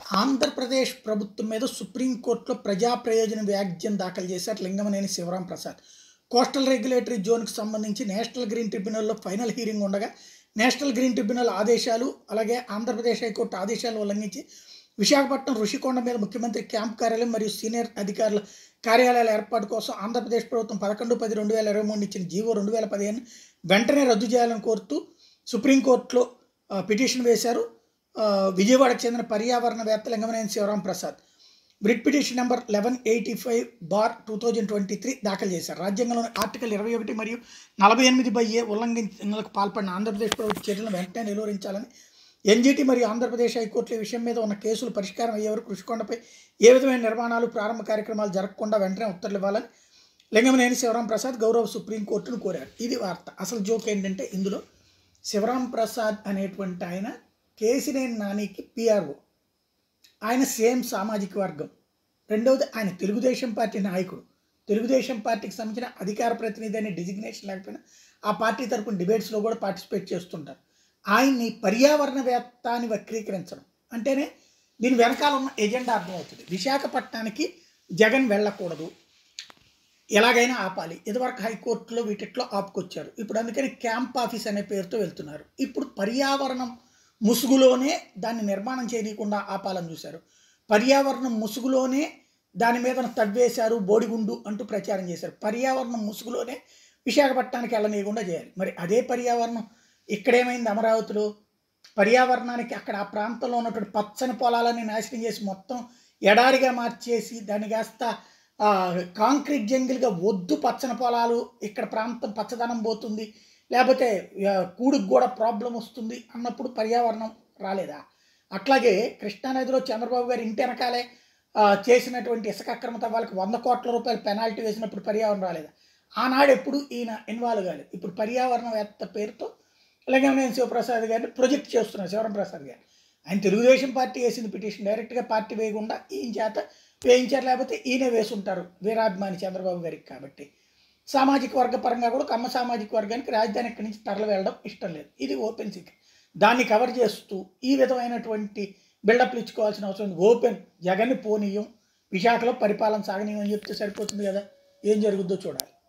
ఆంధ్రప్రదేశ్ ప్రభుత్వం మీద సుప్రీంకోర్టులో ప్రజా ప్రయోజన వ్యాజ్యం దాఖలు చేశారు లింగమనేని శివరాం ప్రసాద్ కోస్టల్ రెగ్యులేటరీ జోన్కి సంబంధించి నేషనల్ గ్రీన్ ట్రిబ్యునల్లో ఫైనల్ హీరింగ్ ఉండగా నేషనల్ గ్రీన్ ట్రిబ్యునల్ ఆదేశాలు అలాగే ఆంధ్రప్రదేశ్ హైకోర్టు ఆదేశాలు ఉల్లంఘించి విశాఖపట్నం ఋషికొండ మీద ముఖ్యమంత్రి క్యాంప్ కార్యాలయం మరియు సీనియర్ అధికారుల కార్యాలయాల ఏర్పాటు కోసం ఆంధ్రప్రదేశ్ ప్రభుత్వం పదకొండు పది రెండు వేల ఇరవై మూడు ఇచ్చిన జీవో రెండు వేల పదిహేను వెంటనే రద్దు చేయాలని కోరుతూ సుప్రీంకోర్టులో ఆ, పిటిషన్ వేశారు ఆ, విజయవాడకు చెందిన పర్యావరణవేత్త Lingamaneni Sivaram Prasad writ petition number eleven eighty five bar two thousand twenty three దాఖలు చేశారు రాజ్యాంగంలోని ఆర్టికల్ ఇరవై ఒకటి మరియు నలభై ఎనిమిది బై ఏ ఉల్లంఘనలకు పాల్పడిన ఆంధ్రప్రదేశ్ ప్రభుత్వ చర్యలను వెంటనే నిలువరించాలని ఎన్జిటి మరియు ఆంధ్రప్రదేశ్ హైకోర్టుల ఈ విషయం మీద ఉన్న కేసులు పరిష్కారం అయ్యే వరకు రుషికొండపై ఏ విధమైన నిర్మాణాలు ప్రారంభ కార్యక్రమాలు జరగకుండా వెంటనే ఉత్తర్వులు ఇవ్వాలని లింగమనేని శివరాం ప్రసాద్ గౌరవ సుప్రీంకోర్టును కోరారు ఇది వార్త అసలు జోక్ ఏంటంటే ఇందులో శివరాం ప్రసాద్ అనేటువంటి ఆయన కేసినేని నానికి పిఆర్ఓ ఆయన సేమ్ సామాజిక వర్గం రెండవది ఆయన తెలుగుదేశం పార్టీ నాయకుడు తెలుగుదేశం పార్టీకి సంబంధించిన అధికార ప్రతినిధి అనే డిజిగ్నేషన్ లేకపోయినా ఆ పార్టీ తరపున డిబేట్స్లో కూడా పార్టిసిపేట్ చేస్తుంటారు ఆయన్ని పర్యావరణవేత్త అని వక్రీకరించడం అంటేనే దీని వెనకాల ఉన్న ఎజెండా అర్థమవుతుంది విశాఖపట్నానికి జగన్ వెళ్ళకూడదు ఎలాగైనా ఆపాలి ఇదివరకు హైకోర్టులో వీటిట్లో ఆపుకొచ్చారు ఇప్పుడు అందుకని క్యాంప్ ఆఫీస్ అనే పేరుతో వెళ్తున్నారు ఇప్పుడు పర్యావరణం ముసుగులోనే దాన్ని నిర్మాణం చేయనీయకుండా ఆపాలని చూశారు పర్యావరణం ముసుగులోనే దాని మీద తవ్వేశారు బోడిగుండు అంటూ ప్రచారం చేశారు పర్యావరణం ముసుగులోనే విశాఖపట్నానికి వెళ్ళనీయకుండా చేయాలి మరి అదే పర్యావరణం ఇక్కడేమైంది అమరావతిలో పర్యావరణానికి అక్కడ ఆ ప్రాంతంలో ఉన్నటువంటి పచ్చని పొలాలని నాశనం చేసి మొత్తం ఎడారిగా మార్చేసి దాన్ని కాస్త ఆ, కాంక్రీట్ జంగిల్గా వద్దు పచ్చని పొలాలు ఇక్కడ ప్రాంతం పచ్చదనం పోతుంది లేకపోతే ఆ, కూడికి కూడా ప్రాబ్లం వస్తుంది అన్నప్పుడు పర్యావరణం రాలేదా అట్లాగే కృష్ణానదిలో చంద్రబాబు గారు ఇంటి వెనకాలే ఆ, చేసినటువంటి ఇసుక అక్రమ తవ్వాలకు వంద కోట్ల రూపాయలు పెనాల్టీ వేసినప్పుడు పర్యావరణం రాలేదా ఆనాడు ఎప్పుడు ఈయన ఇన్వాల్వ్ కాలేదు ఇప్పుడు పర్యావరణవేత్త పేరుతో లింగమనేని శివప్రసాద్ గారిని ప్రొజెక్ట్ చేస్తున్నారు శివరాం ప్రసాద్ గారు ఆయన తెలుగుదేశం పార్టీ వేసింది పిటిషన్ డైరెక్ట్గా పార్టీ వేయకుండా ఈయన చేత వేయించారు లేకపోతే ఈయన వేసుంటారు వీరాభిమాని చంద్రబాబు గారికి కాబట్టి సామాజిక వర్గ పరంగా కూడా కమ్మ సామాజిక వర్గానికి రాజధాని ఇక్కడి నుంచి తరలి వెళ్ళడం ఇష్టం లేదు ఇది ఓపెన్ సీక్రెట్ దాన్ని కవర్ చేస్తూ ఈ విధమైనటువంటి బిల్డప్లు ఇచ్చుకోవాల్సిన అవసరం ఉంది ఓపెన్ జగన్ని పోనీయం విశాఖలో పరిపాలన సాగనీయం అని చెప్తే సరిపోతుంది కదా ఏం జరుగుద్దో చూడాలి